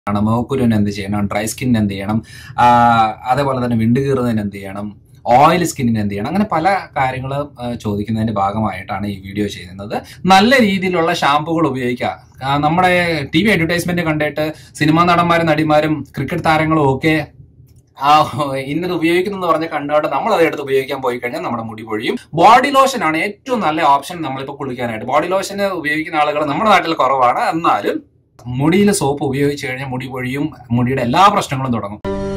ആണ് മോക്കുരുവിന് എന്ത് ചെയ്യണം ഡ്രൈ സ്കിന്നിന് എന്ത് ചെയ്യണം ആ, അതേപോലെ തന്നെ വിണ്ട് കീറുന്നതിന് എന്ത് ചെയ്യണം ഓയിൽ സ്കിന്നിന് എന്ത് ചെയ്യണം അങ്ങനെ പല കാര്യങ്ങൾ ചോദിക്കുന്നതിന്റെ ഭാഗമായിട്ടാണ് ഈ വീഡിയോ ചെയ്യുന്നത് നല്ല രീതിയിലുള്ള ഷാമ്പുകൾ ഉപയോഗിക്കുക ആ, നമ്മുടെ ടി വി അഡ്വർടൈസ്മെന്റ് കണ്ടിട്ട് സിനിമാ നടന്മാരും നടിമാരും ക്രിക്കറ്റ് താരങ്ങളും ഒക്കെ ആ ഇന്നത് ഉപയോഗിക്കുന്നു പറഞ്ഞ് കണ്ടുകൊണ്ട് നമ്മൾ അത് എടുത്ത് ഉപയോഗിക്കാൻ പോയി കഴിഞ്ഞാൽ നമ്മുടെ മുടി പൊഴിയും ബോഡി ലോഷൻ ആണ് ഏറ്റവും നല്ല ഓപ്ഷൻ നമ്മളിപ്പോൾ കുളിക്കാനായിട്ട് ബോഡി ലോഷന് ഉപയോഗിക്കുന്ന ആളുകൾ നമ്മുടെ നാട്ടിൽ കുറവാണ് എന്നാലും മുടിയിൽ സോപ്പ് ഉപയോഗിച്ച് കഴിഞ്ഞാൽ മുടി പൊഴിയും മുടിയുടെ എല്ലാ പ്രശ്നങ്ങളും തുടങ്ങും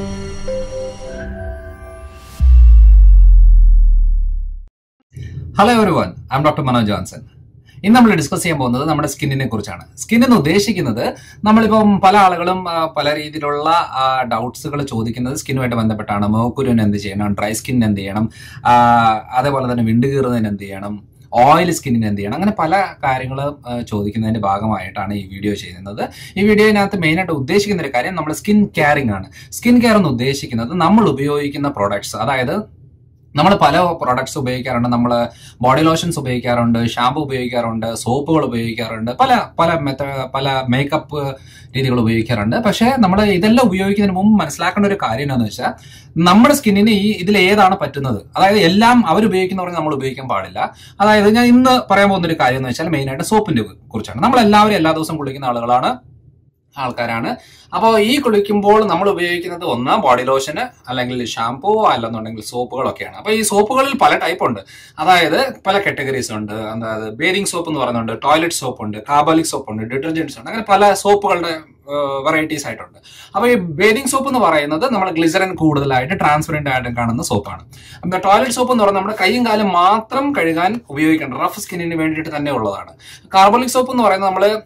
hello everyone I'm doctor Manoj Johnson ഇന്ന് നമ്മൾ ഡിസ്കസ് ചെയ്യാൻ പോകുന്നത് നമ്മുടെ സ്കിന്നിനെ കുറിച്ചാണ് സ്കിൻ എന്ന് ഉദ്ദേശിക്കുന്നത് നമ്മളിപ്പം പല ആളുകളും ആ, പല രീതിയിലുള്ള ഡൗട്ട്സുകൾ ചോദിക്കുന്നത് സ്കിന്നുമായിട്ട് ബന്ധപ്പെട്ടാണ് മോക്കുരുവിന് എന്ത് ചെയ്യണം ഡ്രൈ സ്കിന്നിന് എന്ത് ചെയ്യണം ആ, അതേപോലെ തന്നെ വിണ്ട് കീറുന്നതിന് എന്ത് ചെയ്യണം ഓയിൽ സ്കിന്നിന് എന്ത് ചെയ്യണം അങ്ങനെ പല കാര്യങ്ങൾ ചോദിക്കുന്നതിന്റെ ഭാഗമായിട്ടാണ് ഈ വീഡിയോ ചെയ്യുന്നത് ഈ വീഡിയോയിനകത്ത് മെയിനായിട്ട് ഉദ്ദേശിക്കുന്ന ഒരു കാര്യം നമ്മുടെ സ്കിൻ കെയറിംഗ് ആണ് സ്കിൻ കെയർ എന്ന് ഉദ്ദേശിക്കുന്നത് നമ്മൾ ഉപയോഗിക്കുന്ന പ്രോഡക്ട്സ് അതായത് നമ്മൾ പല പ്രോഡക്ട്സ് ഉപയോഗിക്കാറുണ്ട് നമ്മൾ ബോഡി ലോഷൻസ് ഉപയോഗിക്കാറുണ്ട് ഷാമ്പു ഉപയോഗിക്കാറുണ്ട് സോപ്പുകൾ ഉപയോഗിക്കാറുണ്ട് പല പല മെത്ത പല മേക്കപ്പ് രീതികൾ ഉപയോഗിക്കാറുണ്ട് പക്ഷേ നമ്മൾ ഇതെല്ലാം ഉപയോഗിക്കുന്നതിന് മുമ്പ് മനസ്സിലാക്കേണ്ട ഒരു കാര്യം എന്താണെന്ന് വെച്ചാൽ നമ്മുടെ സ്കിന്നിന് ഈ ഇതിൽ ഏതാണ് പറ്റുന്നത് അതായത് എല്ലാം അവർ ഉപയോഗിക്കുന്നവരെ നമ്മൾ ഉപയോഗിക്കാൻ പാടില്ല അതായത് ഞാൻ ഇന്ന് പറയാൻ പോകുന്ന ഒരു കാര്യം എന്ന് വെച്ചാൽ മെയിനായിട്ട് സോപ്പിന്റെ കുറിച്ചാണ് നമ്മൾ എല്ലാവരും എല്ലാ ദിവസവും കുളിക്കുന്ന ആളുകളാണ് ആൾക്കാരാണ് അപ്പോൾ ഈ കുളിക്കുമ്പോൾ നമ്മൾ ഉപയോഗിക്കുന്നത് ഒന്ന് ബോഡി ലോഷന് അല്ലെങ്കിൽ ഷാംപൂ അല്ലെന്നുണ്ടെങ്കിൽ സോപ്പുകളൊക്കെയാണ് അപ്പോൾ ഈ സോപ്പുകളിൽ പല ടൈപ്പ് ഉണ്ട് അതായത് പല കാറ്റഗറീസ് ഉണ്ട് അതായത് ബേരിംഗ് സോപ്പ് എന്ന് പറയുന്നുണ്ട് ടോയ്ലറ്റ് സോപ്പ് ഉണ്ട് കാർബോളിക് സോപ്പ് ഉണ്ട് ഡിറ്റർജൻസ് ഉണ്ട് അങ്ങനെ പല സോപ്പുകളുടെ വെറൈറ്റീസ് ആയിട്ടുണ്ട് അപ്പോൾ ഈ ബേദിംഗ് സോപ്പ് എന്ന് പറയുന്നത് നമ്മൾ ഗ്ലിസറിൻ കൂടുതലായിട്ട് ട്രാൻസ്പെറന്റ് ആയിട്ട് കാണുന്ന സോപ്പാണ് അപ്പോൾ ടോയ്ലറ്റ് സോപ്പ് എന്ന് പറഞ്ഞാൽ നമ്മുടെ കൈയും കാലും മാത്രം കഴുകാൻ ഉപയോഗിക്കേണ്ട റഫ് സ്കിന്നിന് വേണ്ടിയിട്ട് തന്നെ ഉള്ളതാണ് കാർബോളിക് സോപ്പ് എന്ന് പറയുന്നത് നമ്മൾ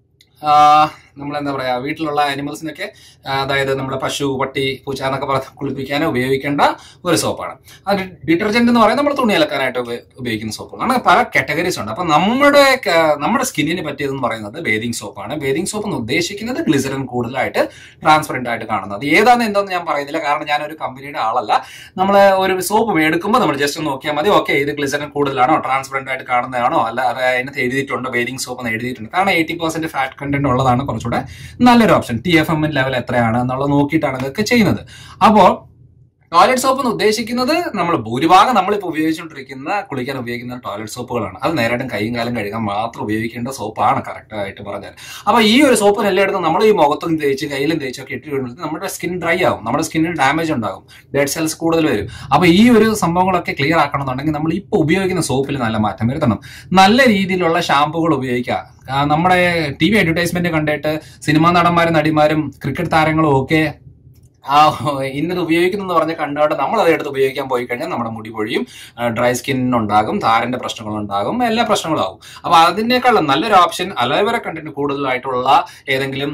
നമ്മൾ എന്താ പറയാ വീട്ടിലുള്ള ആനിമൽസിനൊക്കെ ആ, അതായത് നമ്മുടെ പശു പട്ടി പൂച്ച എന്നൊക്കെ പറഞ്ഞ് കുളിപ്പിക്കാനോ ഉപയോഗിക്കേണ്ട ഒരു സോപ്പാണ് അത് ഡിറ്റർജന്റ് എന്ന് പറയുന്നത് നമ്മൾ തുണി അലക്കാനായിട്ട് ഉപ- ഉപയോഗിക്കുന്ന സോപ്പുകൾ അങ്ങനെ പല കാറ്റഗറീസ് ഉണ്ട് അപ്പൊ നമ്മുടെ ക- നമ്മുടെ സ്കിന്നിന് പറ്റിയതെന്ന് പറയുന്നത് ബേദിംഗ് സോപ്പാണ് ബേദിംഗ് സോപ്പ് എന്ന് ഉദ്ദേശിക്കുന്നത് ഗ്ലിസറിൻ കൂടുതലായിട്ട് ട്രാൻസ്പെറന്റ് ആയിട്ട് കാണുന്നത് അത് ഏതാണെന്ന് എന്താണെന്ന് ഞാൻ പറയുന്നില്ല കാരണം ഞാൻ ഒരു കമ്പനിയുടെ ആളല്ല നമ്മൾ ഒരു സോപ്പ് മേടിക്കുമ്പോൾ നമ്മൾ ജസ്റ്റ് ഒന്ന് നോക്കിയാൽ മതി ഓക്കെ ഇത് ഗ്ലിസറിൻ കൂടുതലാണോ ട്രാൻസ്പെറന്റ് ആയിട്ട് കാണുന്നതാണോ അല്ല അത് അതിനകത്ത് എഴുതിയിട്ടുണ്ടോ ബേദിംഗ് സോപ്പ് എന്ന് എഴുതിയിട്ടുണ്ട് കാരണം എയ്റ്റി പെർസെന്റ് ഫാറ്റ് കണ്ടന്റ് ഉള്ളതാണ് കുറച്ചുകൂടെ നല്ലൊരു option T F M level എത്രയാണ് എന്നുള്ളത് നോക്കിയിട്ടാണ് ഇതൊക്കെ ചെയ്യുന്നത് അപ്പോൾ ടോയ്ലറ്റ് സോപ്പ് എന്ന് ഉദ്ദേശിക്കുന്നത് നമ്മൾ ഭൂരിഭാഗം നമ്മളിപ്പോൾ ഉപയോഗിച്ചുകൊണ്ടിരിക്കുന്ന കുളിക്കാൻ ഉപയോഗിക്കുന്ന ടോയ്ലറ്റ് സോപ്പുകളാണ് അത് നേരിട്ടും കൈയും കാലും കഴുകാൻ മാത്രം ഉപയോഗിക്കേണ്ട സോപ്പാണ് കറക്റ്റ് ആയിട്ട് പറഞ്ഞാൽ അപ്പൊ ഈ ഒരു സോപ്പിന് എല്ലായിടത്തും നമ്മൾ ഈ മുഖത്തും തേച്ച് കയ്യിലും തേച്ചൊക്കെ ഇട്ട് കഴിയുമ്പോൾ നമ്മുടെ സ്കിൻ ഡ്രൈ ആവും നമ്മുടെ സ്കിന്നിന് ഡാമേജ് ഉണ്ടാകും ഡെഡ് സെൽസ് കൂടുതൽ വരും അപ്പൊ ഈ ഒരു സംഭവങ്ങളൊക്കെ ക്ലിയർ ആക്കണമെന്നുണ്ടെങ്കിൽ നമ്മൾ ഇപ്പോൾ ഉപയോഗിക്കുന്ന സോപ്പിൽ നല്ല മാറ്റം വരുത്തണം നല്ല രീതിയിലുള്ള ഷാമ്പുകൾ ഉപയോഗിക്കുക ആ, നമ്മുടെ ടി വി അഡ്വർടൈസ്മെന്റ് കണ്ടിട്ട് സിനിമാ നടന്മാരും നടിമാരും ക്രിക്കറ്റ് താരങ്ങളും ഒക്കെ ആ ഇന്നത് ഉപയോഗിക്കുന്നു പറഞ്ഞ് കണ്ടുകൊണ്ട് നമ്മൾ അത് എടുത്ത് ഉപയോഗിക്കാൻ പോയി കഴിഞ്ഞാൽ നമ്മുടെ മുടി പൊഴിയും ഡ്രൈ സ്കിൻ ഉണ്ടാകും താരന്റെ പ്രശ്നങ്ങൾ ഉണ്ടാകും എല്ലാ പ്രശ്നങ്ങളും ആകും അപ്പൊ അതിനേക്കാളും നല്ലൊരു ഓപ്ഷൻ അലോവേര കണ്ടന്റ് കൂടുതലായിട്ടുള്ള ഏതെങ്കിലും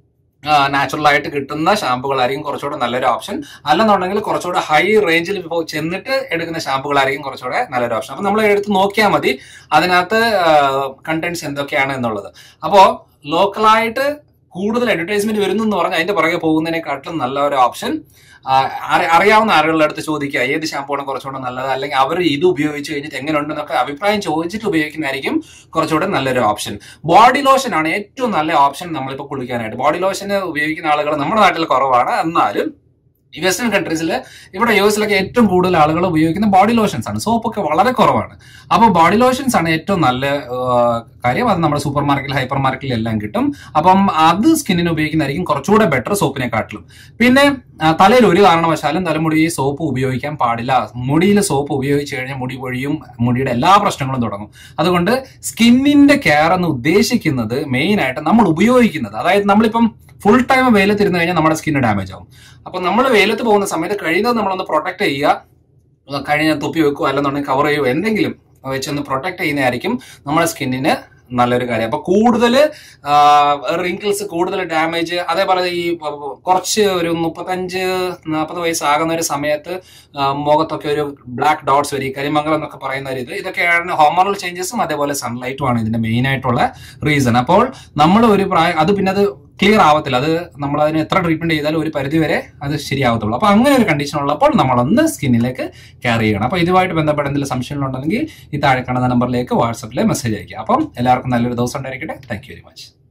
നാച്ചുറൽ ആയിട്ട് കിട്ടുന്ന ഷാമ്പുകളായിരിക്കും കുറച്ചുകൂടെ നല്ലൊരു ഓപ്ഷൻ അല്ലെന്നുണ്ടെങ്കിൽ കുറച്ചുകൂടെ ഹൈ റേഞ്ചിൽ ഇപ്പോൾ ചെന്നിട്ട് എടുക്കുന്ന ഷാമ്പുകളായിരിക്കും കുറച്ചുകൂടെ നല്ലൊരു ഓപ്ഷൻ അപ്പൊ നമ്മൾ എടുത്ത് നോക്കിയാൽ മതി അതിനകത്ത് കണ്ടന്റ്സ് എന്തൊക്കെയാണ് എന്നുള്ളത് അപ്പോൾ ലോക്കലായിട്ട് കൂടുതൽ അഡ്വർടൈസ്മെന്റ് വരുന്നു എന്ന് പറഞ്ഞാൽ അതിന്റെ പുറകെ പോകുന്നതിനെക്കാട്ടിലും നല്ല ഒരു ഓപ്ഷൻ അറിയാവുന്ന ആളുകളുടെ അടുത്ത് ചോദിക്കുക ഏത് ഷാമ്പൂണ് കുറച്ചുകൂടെ നല്ലത് അല്ലെങ്കിൽ അവർ ഇത് ഉപയോഗിച്ച് കഴിഞ്ഞിട്ട് എങ്ങനെയുണ്ടെന്നൊക്കെ അഭിപ്രായം ചോദിച്ചിട്ട് ഉപയോഗിക്കുന്നതായിരിക്കും കുറച്ചുകൂടെ നല്ലൊരു ഓപ്ഷൻ ബോഡി ലോഷൻ ആണ് ഏറ്റവും നല്ല ഓപ്ഷൻ നമ്മളിപ്പോൾ കുളിക്കാനായിട്ട് ബോഡി ലോഷന് ഉപയോഗിക്കുന്ന ആളുകൾ നമ്മുടെ നാട്ടിൽ കുറവാണ് എന്നാലും ഈ വെസ്റ്റേൺ കൺട്രീസിൽ ഇവിടെ യു എസിലൊക്കെ ഏറ്റവും കൂടുതൽ ആളുകൾ ഉപയോഗിക്കുന്ന ബോഡി ലോഷൻസ് ആണ് സോപ്പൊക്കെ വളരെ കുറവാണ് അപ്പോൾ ബോഡി ലോഷൻസ് ആണ് ഏറ്റവും നല്ല ആ, കാര്യം അത് നമ്മുടെ സൂപ്പർ മാർക്കറ്റിൽ ഹൈപ്പർ മാർക്കറ്റിൽ എല്ലാം കിട്ടും അപ്പം അത് സ്കിന്നിന് ഉപയോഗിക്കുന്നതായിരിക്കും കുറച്ചുകൂടെ ബെറ്റർ സോപ്പിനെക്കാട്ടിലും പിന്നെ ആ, തലയിൽ ഒരു കാരണവശാലും തലമുടി സോപ്പ് ഉപയോഗിക്കാൻ പാടില്ല മുടിയിൽ സോപ്പ് ഉപയോഗിച്ച് കഴിഞ്ഞാൽ മുടി പൊഴിയും മുടിയുടെ എല്ലാ പ്രശ്നങ്ങളും തുടങ്ങും അതുകൊണ്ട് സ്കിന്നിന്റെ കെയർ എന്ന് ഉദ്ദേശിക്കുന്നത് മെയിൻ ആയിട്ട് നമ്മൾ ഉപയോഗിക്കുന്നത് അതായത് നമ്മളിപ്പം ഫുൾ ടൈം വെയിലത്തിരുന്ന് കഴിഞ്ഞാൽ നമ്മുടെ സ്കിന്ന് ഡാമേജ് ആവും അപ്പൊ നമ്മൾ വെയിലത്ത് പോകുന്ന സമയത്ത് കഴിയുന്നത് നമ്മളൊന്ന് പ്രൊട്ടക്ട് ചെയ്യുക കഴിഞ്ഞ തൊപ്പി വെക്കുക അല്ലെന്നുണ്ടെങ്കിൽ കവർ ചെയ്യുക എന്തെങ്കിലും വെച്ചൊന്ന് പ്രൊട്ടക്ട് ചെയ്യുന്നതായിരിക്കും നമ്മുടെ സ്കിന്നിന് നല്ലൊരു കാര്യം അപ്പൊ കൂടുതൽ റിങ്കിൾസ് കൂടുതൽ ഡാമേജ് അതേപോലെ ഈ കുറച്ച് ഒരു മുപ്പത്തഞ്ച് നാൽപ്പത് വയസ്സാകുന്ന ഒരു സമയത്ത് ആ, മുഖത്തൊക്കെ ഒരു ബ്ലാക്ക് ഡോട്ട്സ് വരും ഈ കരിമംഗലം എന്നൊക്കെ പറയുന്ന ഒരു ഇത് ഇതൊക്കെയാണ് ഹോർമോണൽ ചേഞ്ചസും അതേപോലെ സൺലൈറ്റും ആണ് ഇതിന്റെ മെയിൻ ആയിട്ടുള്ള റീസൺ അപ്പോൾ നമ്മൾ ഒരു പ്രായം അത് പിന്നെ അത് ക്ലിയർ ആവത്തില്ല അത് നമ്മൾ അതിന് എത്ര ട്രീറ്റ്മെന്റ് ചെയ്താലും ഒരു പരിധി വരെ അത് ശരിയാവത്തുള്ളൂ അപ്പൊ അങ്ങനെ ഒരു കണ്ടീഷൻ ഉള്ളപ്പോൾ നമ്മളൊന്ന് സ്കിന്നിലേക്ക് കെയർ ചെയ്യണം അപ്പൊ ഇതുമായിട്ട് ബന്ധപ്പെട്ട എന്തെങ്കിലും സംശയങ്ങളുണ്ടെങ്കിൽ ഈ താഴെ കാണുന്ന നമ്പറിലേക്ക് വാട്സപ്പിൽ മെസ്സേജ് അയക്കുക അപ്പം എല്ലാവർക്കും നല്ലൊരു ദിവസം ഉണ്ടായിരിക്കട്ടെ താങ്ക് യു വെരി മച്ച്